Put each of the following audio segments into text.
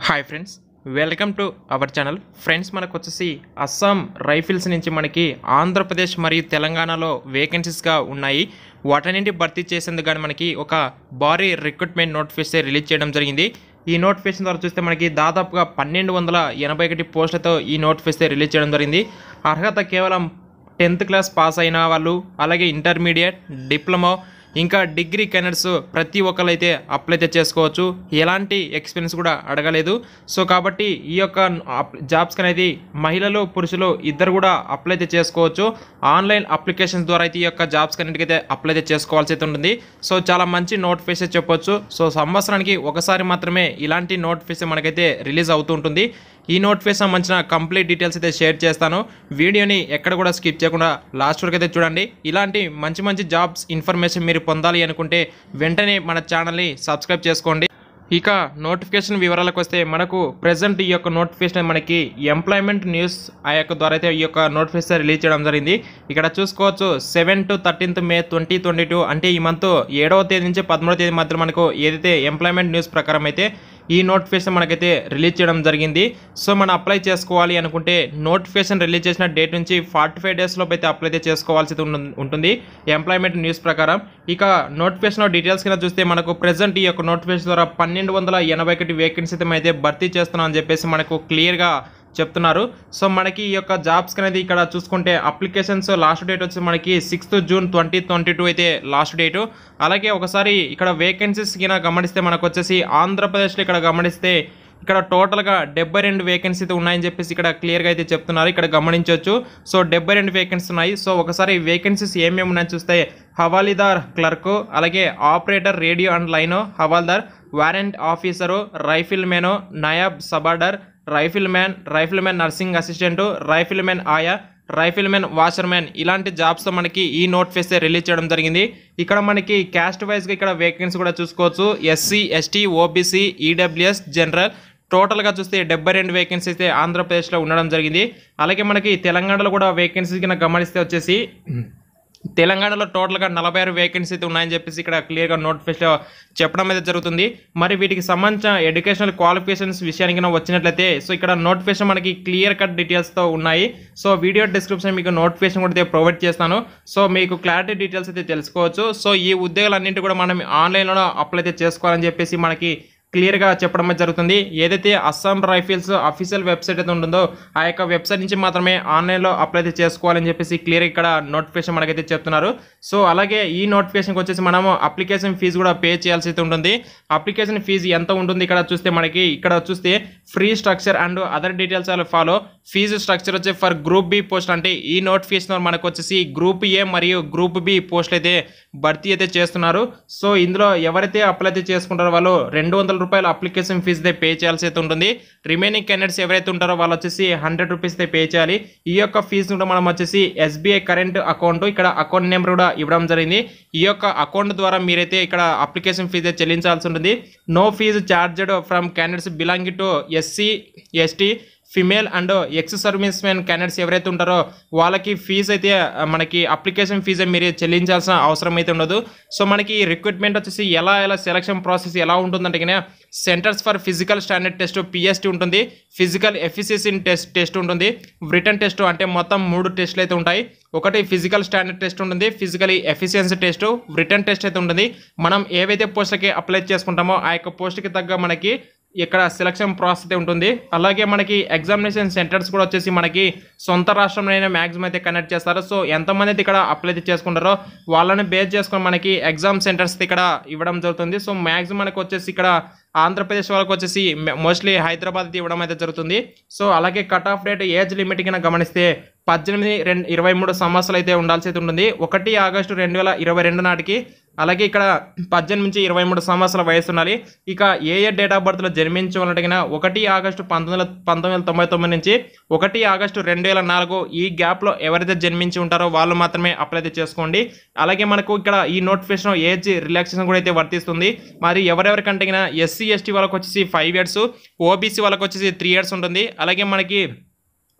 hi friends welcome to our channel friends మనకు వచ్చేసి Assam rifles నుంచి మనకి ఆంధ్రప్రదేశ్ మరియు తెలంగాణలో వేకెన్సీస్గా ఉన్నాయి వాటన్నింటి భర్తీ చేసేందుకు కానీ మనకి ఒక భారీ రిక్రూట్మెంట్ నోటిఫికేషన్ రిలీజ్ చేయడం జరిగింది ఈ నోటిఫికేషన్ ద్వారా చూస్తే మనకి దాదాపుగా పన్నెండు వందల ఎనభై ఒకటి పోస్టులతో ఈ నోటిఫికేషన్ రిలీజ్ చేయడం జరిగింది అర్హత కేవలం టెన్త్ క్లాస్ పాస్ అయిన వాళ్ళు అలాగే ఇంటర్మీడియట్ డిప్లొమా ఇంకా డిగ్రీ కెనర్స్ ప్రతి ఒక్కరు అయితే అప్లై అయితే చేసుకోవచ్చు ఎలాంటి ఎక్స్పీరియన్స్ కూడా అడగలేదు సో కాబట్టి ఈ యొక్క అప్- జాబ్స్ అనేది మహిళలు పురుషులు ఇద్దరు కూడా అప్లై అయితే చేసుకోవచ్చు ఆన్లైన్ అప్లికేషన్స్ ద్వారా అయితే ఈ యొక్క జాబ్స్ అయితే అప్లై అయితే చేసుకోవాల్సి అయితే ఉంటుంది సో చాలా మంచి నోటిఫికేషన్ చెప్పొచ్చు సో సంవత్సరానికి ఒకసారి మాత్రమే ఇలాంటి నోటిఫికేషన్ మనకైతే రిలీజ్ అవుతూ ఉంటుంది ఈ నోటిఫికేషన్ సంబంధించిన కంప్లీట్ డీటెయిల్స్ అయితే షేర్ చేస్తాను వీడియోని ఎక్కడ కూడా స్కిప్ చేయకుండా లాస్ట్ వరకు అయితే చూడండి ఇలాంటి మంచి మంచి జాబ్స్ ఇన్ఫర్మేషన్ మీరు పొందాలి అనుకుంటే వెంటనే మన ఛానల్ని సబ్స్క్రైబ్ చేసుకోండి ఇక నోటిఫికేషన్ వివరాలకు వస్తే మనకు ప్రజెంట్ ఈ యొక్క నోటిఫికేషన్ మనకి ఎంప్లాయ్మెంట్ న్యూస్ ఆ యొక్క ద్వారా అయితే ఈ యొక్క నోటిఫికేషన్ రిలీజ్ చేయడం జరిగింది ఇక్కడ చూసుకోవచ్చు seven to thirteenth May twenty twenty two అంటే ఈ మంత్ ఏడవ తేదీ నుంచి పదమూడవ తేదీ మధ్యలో మనకు ఏదైతే ఎంప్లాయ్మెంట్ న్యూస్ ప్రకారం అయితే ఈ నోటిఫికేషన్ మనకైతే రిలీజ్ చేయడం జరిగింది సో మనం అప్లై చేసుకోవాలి అనుకుంటే నోటిఫికేషన్ రిలీజ్ చేసిన డేట్ నుంచి ఫార్టీ ఫైవ్ డేస్ లోపు అయితే అప్లై అయితే చేసుకోవాల్సి ఉంటు- ఉంటుంది ఎంప్లాయ్మెంట్ న్యూస్ ప్రకారం ఇక నోటిఫికేషన్ డీటెయిల్స్ కింద చూస్తే మనకు ప్రెసెంట్ ఈ యొక్క నోటిఫికేషన్ ద్వారా పన్నెండు వందల ఎనభై ఒకటి వేకెన్సీ అయితే భర్తీ చేస్తున్నాం అని చెప్పేసి మనకు క్లియర్గా చెప్తున్నారు సో మనకి ఈ యొక్క జాబ్స్ అనేది ఇక్కడ చూసుకుంటే అప్లికేషన్స్ లాస్ట్ డేట్ వచ్చి మనకి sixth June twenty twenty two అయితే లాస్ట్ డేటు అలాగే ఒకసారి ఇక్కడ వేకెన్సీస్ కింద గమనిస్తే మనకు వచ్చేసి ఆంధ్రప్రదేశ్లో ఇక్కడ గమనిస్తే ఇక్కడ టోటల్గా డెబ్బై రెండు వేకెన్సీ అయితే ఉన్నాయని చెప్పేసి ఇక్కడ క్లియర్గా అయితే చెప్తున్నారు ఇక్కడ గమనించవచ్చు సో డెబ్బై రెండు వేకెన్సీ ఉన్నాయి సో ఒకసారి వేకెన్సీస్ ఏమేమి ఉన్నాయని చూస్తే హవాలీదార్ క్లర్క్ అలాగే operator radio and line havildar warrant officer rifle men naib subedar rifle man rifle man nursing assistant rifle man ఆయా రైఫిల్ మ్యాన్ వాషర్మ్యాన్ ఇలాంటి జాబ్స్ మనకి ఈ నోటిఫికేషన్ రిలీజ్ చేయడం జరిగింది ఇక్కడ మనకి క్యాస్ట్ వైజ్గా ఇక్కడ వేకెన్సీ కూడా చూసుకోవచ్చు SC ST OBC EWS general టోటల్గా చూస్తే డెబ్బై రెండు వేకెన్సీ అయితే ఆంధ్రప్రదేశ్లో ఉండడం జరిగింది అలాగే మనకి తెలంగాణలో కూడా వేకెన్సీ కింద గమనిస్తే వచ్చేసి తెలంగాణలో టోటల్గా నలభై ఆరు వేకెన్సీ అయితే ఉన్నాయని చెప్పేసి ఇక్కడ క్లియర్గా నోటిఫికేషన్ చెప్పడం అయితే జరుగుతుంది మరి వీటికి సంబంధించిన ఎడ్యుకేషనల్ క్వాలిఫికేషన్స్ విషయానికి కనుక వచ్చినట్లయితే సో ఇక్కడ నోటిఫికేషన్ మనకి క్లియర్ కట్ డీటెయిల్స్తో ఉన్నాయి సో వీడియో డిస్క్రిప్షన్ మీకు నోటిఫికేషన్ కూడా అయితే ప్రొవైడ్ చేస్తాను సో మీకు క్లారిటీ డీటెయిల్స్ అయితే తెలుసుకోవచ్చు సో ఈ ఉద్యోగాలన్నింటి కూడా మనం ఆన్లైన్లో అప్లై అయితే చేసుకోవాలని చెప్పేసి మనకి క్లియర్గా చెప్పడం అయితే జరుగుతుంది ఏదైతే అస్సాం రైఫిల్స్ అఫీషియల్ వెబ్సైట్ అయితే ఉంటుందో ఆ యొక్క వెబ్సైట్ నుంచి మాత్రమే ఆన్లైన్లో అప్లై అయితే చేసుకోవాలని చెప్పేసి క్లియర్ ఇక్కడ నోటిఫికేషన్ మనకైతే చెప్తున్నారు సో అలాగే ఈ నోటిఫికేషన్కి వచ్చేసి మనము అప్లికేషన్ ఫీజు కూడా పే చేయాల్సి అయితే ఉంటుంది అప్లికేషన్ ఫీజు ఎంత ఉంటుంది ఇక్కడ చూస్తే మనకి ఇక్కడ చూస్తే free structure and other details all follow fee structure వచ్చి ఫర్ గ్రూప్ బి పోస్ట్ అంటే ఈ నోటిఫికేషన్ మనకు వచ్చేసి గ్రూప్ ఏ మరియు గ్రూప్ బి పోస్టులు అయితే భర్తీ అయితే చేస్తున్నారు సో ఇందులో ఎవరైతే అప్లై అయితే చేసుకుంటారో వాళ్ళు రెండు వందల రూపాయల అప్లికేషన్ ఫీజు అయితే పే చేయాల్సి అయితే ఉంటుంది రిమైనింగ్ క్యాండిడేట్స్ ఎవరైతే ఉంటారో వాళ్ళు వచ్చేసి హండ్రెడ్ రూపీస్ అయితే పే చేయాలి ఈ యొక్క ఫీజు కూడా మనం వచ్చేసి ఎస్బీఐ కరెంట్ అకౌంట్ ఇక్కడ అకౌంట్ నెంబర్ కూడా ఇవ్వడం జరిగింది ఈ యొక్క అకౌంట్ ద్వారా మీరైతే ఇక్కడ అప్లికేషన్ ఫీజు అయితే చెల్లించాల్సి ఉంటుంది no fee charged from candidates belonging to SC ST female and ex service men candidates ఎవరైతే ఉంటారో వాళ్ళకి ఫీజు అయితే ఆ, మనకి అప్లికేషన్ ఫీజు మీరు చెల్లించాల్సిన అవసరం అయితే ఉండదు సో మనకి రిక్రూట్మెంట్ వచ్చేసి ఎలా ఎలా సెలక్షన్ ప్రాసెస్ ఎలా ఉంటుందంటే కనుక centres for physical standard test PST ఉంటుంది ఫిజికల్ ఎఫిషియన్సీ టెస్ట్ టెస్ట్ ఉంటుంది రిటర్న్ టెస్ట్ అంటే మొత్తం మూడు టెస్ట్లు అయితే ఉంటాయి ఒకటి ఫిజికల్ స్టాండర్డ్ టెస్ట్ ఉంటుంది physical efficiency test return test అయితే ఉంటుంది మనం ఏవైతే పోస్టులకి అప్లై చేసుకుంటామో ఆ యొక్క పోస్ట్కి తగ్గ మనకి ఇక్కడ సెలక్షన్ ప్రాసెస్ అయితే ఉంటుంది అలాగే మనకి ఎగ్జామినేషన్ సెంటర్స్ కూడా వచ్చేసి మనకి సొంత రాష్ట్రంలోనే మ్యాక్సిమం అయితే కండక్ట్ చేస్తారు సో ఎంతమంది అయితే ఇక్కడ అప్లై అయితే చేసుకుంటారో వాళ్ళని బేస్ చేసుకొని మనకి ఎగ్జామ్ సెంటర్స్ ఇక్కడ ఇవ్వడం జరుగుతుంది సో మ్యాక్సిమం మనకు వచ్చేసి ఇక్కడ ఆంధ్రప్రదేశ్ వాళ్ళకి వచ్చేసి మోస్ట్లీ హైదరాబాద్ అయితే ఇవ్వడం అయితే జరుగుతుంది సో అలాగే cut off date age limit కింద గమనిస్తే పద్దెనిమిది రెండు ఇరవై మూడు సంవత్సరాలు అయితే ఉండాల్సి అయితే ఉంటుంది ఒకటి ఆగస్టు రెండు వేల ఇరవై రెండు నాటికి అలాగే ఇక్కడ పద్దెనిమిది నుంచి ఇరవై మూడు సంవత్సరాల వయసు ఉండాలి ఇక ఏ ఏ డేట్ ఆఫ్ బర్త్లో జన్మించాలడిగిన ఒకటి ఆగస్టు పంతొమ్మిది వందల పంతొమ్మిది వందల తొంభై తొమ్మిది నుంచి ఒకటి ఆగస్టు రెండు వేల నాలుగు ఈ గ్యాప్లో ఎవరైతే జన్మించి ఉంటారో వాళ్ళు మాత్రమే అప్లై అయితే చేసుకోండి అలాగే మనకు ఇక్కడ ఈ నోటిఫికేషన్ ఏజ్ రిలాక్సేషన్ కూడా అయితే వర్తిస్తుంది మరి ఎవరెవరికంటే ఎస్సీ ఎస్టీ వాళ్ళకి వచ్చేసి ఫైవ్ ఇయర్స్ ఓబీసీ వాళ్ళకి వచ్చేసి త్రీ ఇయర్స్ ఉంటుంది అలాగే మనకి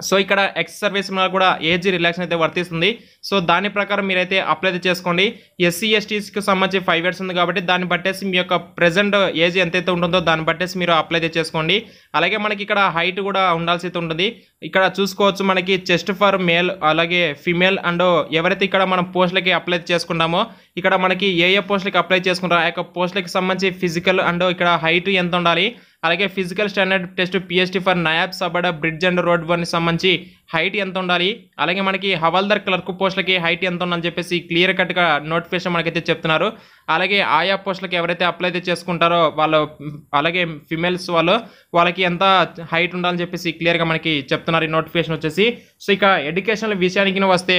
సో ఇక్కడ ఎక్స్ సర్వీస్ మీద కూడా ఏజ్ రిలాక్షన్ అయితే వర్తిస్తుంది సో దాని ప్రకారం మీరైతే అప్లై అయితే చేసుకోండి ఎస్సీ ఎస్టీస్కి సంబంధించి ఫైవ్ ఇయర్స్ ఉంది కాబట్టి దాన్ని బట్టేసి మీ యొక్క ప్రెజెంట్ ఏజ్ ఎంతైతే ఉంటుందో దాన్ని బట్టేసి మీరు అప్లై అయితే చేసుకోండి అలాగే మనకి ఇక్కడ హైట్ కూడా ఉండాల్సి అయితే ఉంటుంది ఇక్కడ చూసుకోవచ్చు మనకి చెస్ట్ ఫర్ మేల్ అలాగే ఫిమేల్ అండ్ ఎవరైతే ఇక్కడ మనం పోస్టులకి అప్లై చేసుకుంటామో ఇక్కడ మనకి ఏ ఏ పోస్టులకి అప్లై చేసుకుంటారో ఆ యొక్క పోస్టులకి సంబంధించి ఫిజికల్ అండ్ ఇక్కడ హైట్ ఎంత ఉండాలి అలాగే physical standard test PST for naib సబడ బ్రిడ్జ్ అండ్ రోడ్ వన్ సంబంధించి హైట్ ఎంత ఉండాలి అలాగే మనకి హవాల్దార్ క్లర్క్ పోస్టులకి హైట్ ఎంత ఉందని చెప్పేసి క్లియర్ కట్గా నోటిఫికేషన్ మనకైతే చెప్తున్నారు అలాగే ఆయా పోస్టులకి ఎవరైతే అప్లై అయితే చేసుకుంటారో వాళ్ళు అలాగే ఫిమేల్స్ వాళ్ళు వాళ్ళకి ఎంత హైట్ ఉండాలని చెప్పేసి క్లియర్గా మనకి చెప్తున్నారు ఈ నోటిఫికేషన్ వచ్చేసి సో ఇక ఎడ్యుకేషన్ విషయానికి వస్తే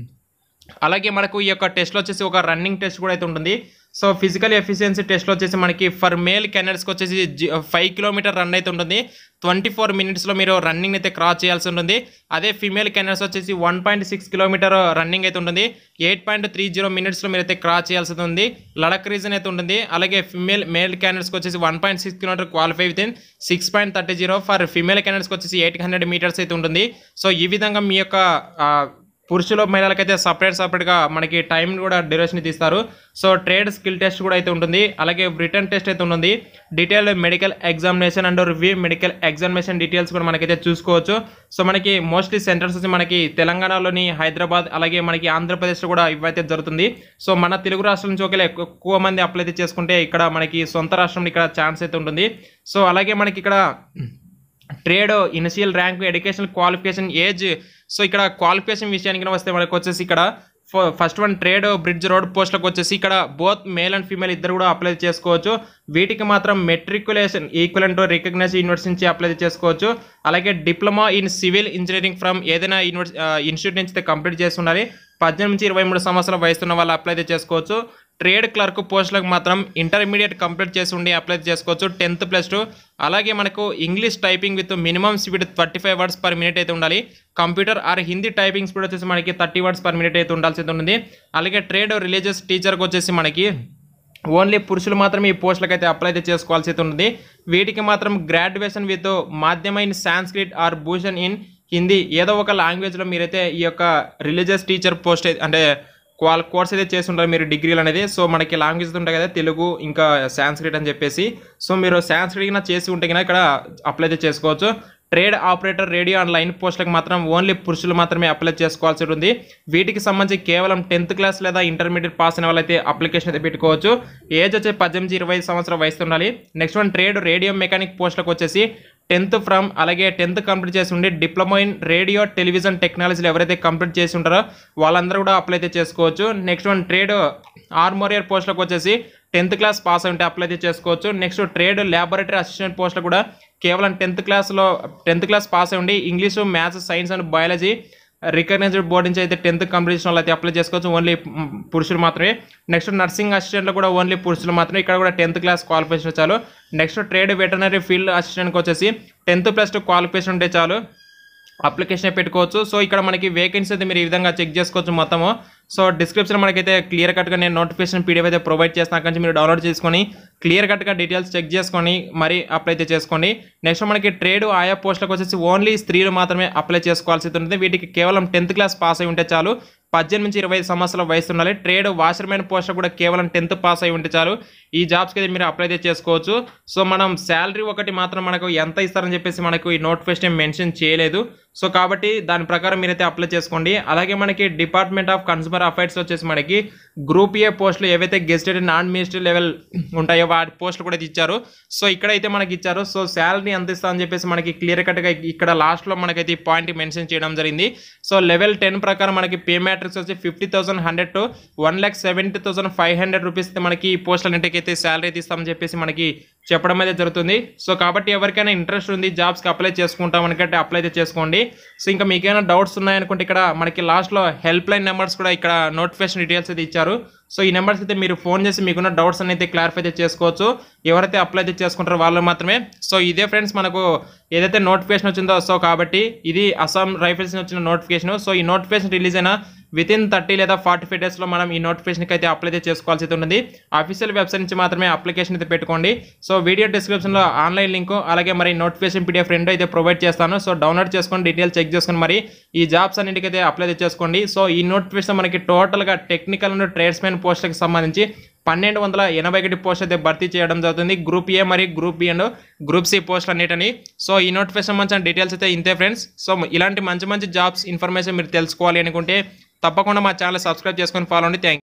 అలాగే మనకు ఈ యొక్క టెస్ట్లో వచ్చేసి ఒక రన్నింగ్ టెస్ట్ కూడా అయితే ఉంటుంది సో ఫిజికల్ ఎఫిషియన్సీ టెస్ట్లో వచ్చేసి మనకి ఫర్ మేల్ క్యాండిడేట్స్కి వచ్చేసి ఫైవ్ కిలోమీటర్ రన్ అయితే ఉంటుంది ట్వంటీ ఫోర్ మినిట్స్లో మీరు రన్నింగ్ అయితే క్రాస్ చేయాల్సి ఉంటుంది అదే ఫీమేల్ క్యాండిడేట్స్ వచ్చేసి one point six kilometre running అయితే ఉంటుంది ఎయిట్ పాయింట్ త్రీ జీరో మినిట్స్లో మీరు అయితే క్రాస్ చేయాల్సి ఉంది లడక్ రీజన్ అయితే ఉంటుంది అలాగే ఫిమేల్ మేల్ క్యాండిడేట్స్కి వచ్చేసి one point six kilometre qualify within six point thirty zero for female క్యాండిడేట్స్కి వచ్చేసి ఎయిట్ హండ్రెడ్ మీటర్స్ అయితే ఉంటుంది సో ఈ విధంగా మీ యొక్క ఆ, పురుషుల మహిళలకైతే సపరేట్ సపరేట్గా మనకి టైం కూడా డ్యూరేషన్ తీస్తారు సో ట్రేడ్ స్కిల్ టెస్ట్ కూడా అయితే ఉంటుంది అలాగే రిటర్న్ టెస్ట్ అయితే ఉంటుంది detail medical examination and review medical examination details కూడా మనకైతే చూసుకోవచ్చు సో మనకి మోస్ట్లీ సెంటర్స్ వచ్చి మనకి తెలంగాణలోని హైదరాబాద్ అలాగే మనకి ఆంధ్రప్రదేశ్లో కూడా ఇవైతే జరుగుతుంది సో మన తెలుగు రాష్ట్రం నుంచి ఒకవేళ ఎక్కు- ఎక్కువ మంది అప్లై అయితే చేసుకుంటే ఇక్కడ మనకి సొంత రాష్ట్రంలో ఇక్కడ ఛాన్స్ అయితే ఉంటుంది సో అలాగే మనకి ఇక్కడ trade initial rank education qualification age so ఇక్కడ క్వాలిఫికేషన్ విషయానికి వస్తే మనకు వచ్చేసి ఇక్కడ first one trade bridge road పోస్టులకు వచ్చేసి ఇక్కడ బోత్ మేల్ అండ్ ఫీమేల్ ఇద్దరు కూడా అప్లై చేసుకోవచ్చు వీటికి మాత్రం matriculation equivalent to recognise university నుంచి అప్లై చేసుకోవచ్చు అలాగే diploma in civil engineering from ఏదైనా యూనివర్సి ఇన్స్టిట్యూట్ నుంచి కంప్లీట్ చేసి ఉండాలి పద్దెనిమిది నుంచి ఇరవై మూడు సంవత్సరాల వయసున్న వాళ్ళు అప్లై అయితే చేసుకోవచ్చు ట్రేడ్ క్లర్క్ పోస్టులకు మాత్రం ఇంటర్మీడియట్ కంప్లీట్ చేసి ఉండి అప్లై చేసుకోవచ్చు టెన్త్ ప్లస్ టూ అలాగే మనకు English typing with minimum speed thirty five words per minute అయితే ఉండాలి computer or Hindi typing speed వచ్చేసి మనకి థర్టీ వర్డ్స్ పర్ మినిట్ అయితే ఉండాల్సి ఉంటుంది అలాగే ట్రేడ్ రిలీజియస్ టీచర్కి వచ్చేసి మనకి ఓన్లీ పురుషులు మాత్రమే ఈ పోస్టులకు అయితే అప్లై అయితే చేసుకోవాల్సి అయితే ఉంటుంది వీటికి మాత్రం గ్రాడ్యుయేషన్ విత్ మాధ్యమ in Sanskrit or Bhushan in Hindi ఏదో ఒక లాంగ్వేజ్లో మీరైతే ఈ యొక్క రిలీజియస్ టీచర్ పోస్ట్ అంటే క్వాల్ కోర్స్ అయితే చేసి ఉంటారు మీరు డిగ్రీలు అనేది సో మనకి లాంగ్వేజ్ ఉంటాయి కదా తెలుగు ఇంకా సాంస్క్రిట్ అని చెప్పేసి సో మీరు సాంస్క్రిట్ చేసి ఉంటే కనుక ఇక్కడ అప్లై అయితే చేసుకోవచ్చు trade operator radio and line పోస్టులకు మాత్రం ఓన్లీ పురుషులు మాత్రమే అప్లై చేసుకోవాల్సి ఉంటుంది వీటికి సంబంధించి కేవలం టెన్త్ క్లాస్ లేదా ఇంటర్మీడియట్ పాస్ అయిన వాళ్ళైతే అప్లికేషన్ అయితే పెట్టుకోవచ్చు ఏజ్ వచ్చి పద్దెనిమిది ఇరవై సంవత్సరం వయసు ఉండాలి next one trade radio mechanic పోస్టులకు వచ్చేసి టెన్త్ ఫ్రమ్ అలాగే టెన్త్ కంప్లీట్ చేసి ఉండి డిప్లొమా ఇన్ రేడియో టెలివిజన్ టెక్నాలజీలు ఎవరైతే కంప్లీట్ చేసి ఉంటారో వాళ్ళందరూ కూడా అప్లై అయితే చేసుకోవచ్చు నెక్స్ట్ వన్ ట్రేడ్ ఆర్మోరియర్ పోస్టులకు వచ్చేసి టెన్త్ క్లాస్ పాస్ అయి ఉంటే అప్లై అయితే చేసుకోవచ్చు నెక్స్ట్ ట్రేడ్ ల్యాబొరేటరీ అసిస్టెంట్ పోస్టులు కూడా కేవలం టెన్త్ క్లాస్లో టెన్త్ క్లాస్ పాస్ అయి ఉండి English maths science and biology recognised board నుంచి అయితే టెన్త్ కంప్లీషన్ వాళ్ళు అయితే అప్లై చేసుకోవచ్చు ఓన్లీ పురుషులు మాత్రమే నెక్స్ట్ నర్సింగ్ అసిస్టెంట్లో కూడా ఓన్లీ పురుషులు మాత్రమే ఇక్కడ కూడా టెన్త్ క్లాస్ క్వాలిఫికేషన్ చాలు నెక్స్ట్ ట్రేడ్ వెటనరీ ఫీల్డ్ అసిస్టెంట్కి వచ్చేసి టెన్త్ ప్లస్ టూ క్వాలిఫికేషన్ ఉంటే చాలు అప్లికేషన్ పెట్టుకోవచ్చు సో ఇక్కడ మనకి వేకెన్సీ అయితే మీరు ఈ విధంగా చెక్ చేసుకోవచ్చు మొత్తము సో డిస్క్రిప్షన్ మనకైతే క్లియర్ కట్గా నేను నోటిఫికేషన్ పీడిఎఫ్ అయితే ప్రొవైడ్ చేస్తాను అక్కడి నుంచి మీరు డౌన్లోడ్ చేసుకొని క్లియర్ కట్గా డీటెయిల్స్ చెక్ చేసుకొని మరి అప్లై అయితే చేసుకోండి నెక్స్ట్ మనకి ట్రేడ్ ఆయా పోస్టులకు వచ్చేసి ఓన్లీ స్త్రీలు మాత్రమే అప్లై చేసుకోవాల్సి ఉంటుంది వీటికి కేవలం టెన్త్ క్లాస్ పాస్ అయి ఉంటే చాలు పద్దెనిమిది నుంచి ఇరవై సంవత్సరాల వయసు ఉండాలి ట్రేడ్ వాషర్మెన్ పోస్ట్ కూడా కేవలం టెన్త్ పాస్ అయి ఉంటే చాలు ఈ జాబ్స్కి అయితే మీరు అప్లై అయితే చేసుకోవచ్చు సో మనం శాలరీ ఒకటి మాత్రం మనకు ఎంత ఇస్తారని చెప్పేసి మనకు ఈ నోటిఫికేషన్ మెన్షన్ చేయలేదు సో కాబట్టి దాని ప్రకారం మీరైతే అప్లై చేసుకోండి అలాగే మనకి డిపార్ట్మెంట్ ఆఫ్ కన్స్యూమర్ అఫైర్స్ వచ్చేసి మనకి గ్రూప్ ఏ పోస్టులు ఏవైతే గెస్టెడ్ నాన్ మినిస్ట్రీ లెవెల్ ఉంటాయో వాటి పోస్టులు కూడా ఇచ్చారు సో ఇక్కడైతే మనకి ఇచ్చారు సో శాలరీ ఎంత ఇస్తా అని చెప్పేసి మనకి క్లియర్ కట్గా ఇక్కడ లాస్ట్లో మనకైతే ఈ పాయింట్ మెన్షన్ చేయడం జరిగింది సో లెవెల్ టెన్ ప్రకారం మనకి పే మ్యాట్రిక్స్ వచ్చి fifty thousand hundred to one lakh seventy thousand five hundred rupees మనకి ఈ పోస్టులు అయితే శాలరీ అయితే ఇస్తామని చెప్పేసి మనకి చెప్పడం అయితే జరుగుతుంది సో కాబట్టి ఎవరికైనా ఇంట్రెస్ట్ ఉంది జాబ్స్కి అప్లై చేసుకుంటాం అనుకంటే అప్లై అయితే చేసుకోండి సో ఇంకా మీకు ఏమైనా డౌట్స్ ఉన్నాయనుకుంటే ఇక్కడ మనకి లాస్ట్లో హెల్ప్ లైన్ నెంబర్స్ కూడా ఇక్కడ నోటిఫికేషన్ డీటెయిల్స్ అయితే ఇచ్చారు సో ఈ నెంబర్స్ అయితే మీరు ఫోన్ చేసి మీకున్న డౌట్స్ అనేది క్లారిఫై అయితే చేసుకోవచ్చు ఎవరైతే అప్లై అయితే చేసుకుంటారో వాళ్ళు మాత్రమే సో ఇదే ఫ్రెండ్స్ మనకు ఏదైతే నోటిఫికేషన్ వచ్చిందో సో కాబట్టి ఇది అస్సాం రైఫిల్స్ నుంచి వచ్చిన నోటిఫికేషన్ సో ఈ నోటిఫికేషన్ రిలీజ్ అయిన విత్ ఇన్ థర్టీ లేదా ఫార్టీ ఫైవ్ డేస్లో మనం ఈ నోటిఫికేషన్కి అయితే అప్లై అయితే చేసుకోవాల్సి అయితే ఉంటుంది అఫీషియల్ వెబ్సైట్ నుంచి మాత్రమే అప్లికేషన్ అయితే పెట్టుకోండి సో వీడియో డిస్క్రిప్షన్లో ఆన్లైన్ లింక్ అలాగే మరి నోటిఫికేషన్ పీడిఎఫ్ రెండు అయితే ప్రొవైడ్ చేస్తాను సో డౌన్లోడ్ చేసుకొని డీటెయిల్స్ చెక్ చేసుకొని మరి ఈ జాబ్స్ అన్నిటికైతే అప్లై చేసుకోండి సో ఈ నోటిఫికేషన్ మనకి టోటల్గా టెక్నికల్ అండ్ ట్రేడ్స్మెన్ పోస్టులకు సంబంధించి పన్నెండు వందల ఎనభై ఒకటి పోస్ట్ అయితే భర్తీ చేయడం జరుగుతుంది గ్రూప్ ఏ మరియు group B and group C పోస్టులు అన్నిటిని సో ఈ నోటిఫికేషన్ సంబంధించిన డీటెయిల్స్ అయితే ఇంతే ఫ్రెండ్స్ సో ఇలాంటి మంచి మంచి జాబ్స్ ఇన్ఫర్మేషన్ మీరు తెలుసుకోవాలి అనుకుంటే తప్పకుండా మా ఛానల్ సబ్స్క్రైబ్ చేసుకొని ఫాలో అండి థ్యాంక్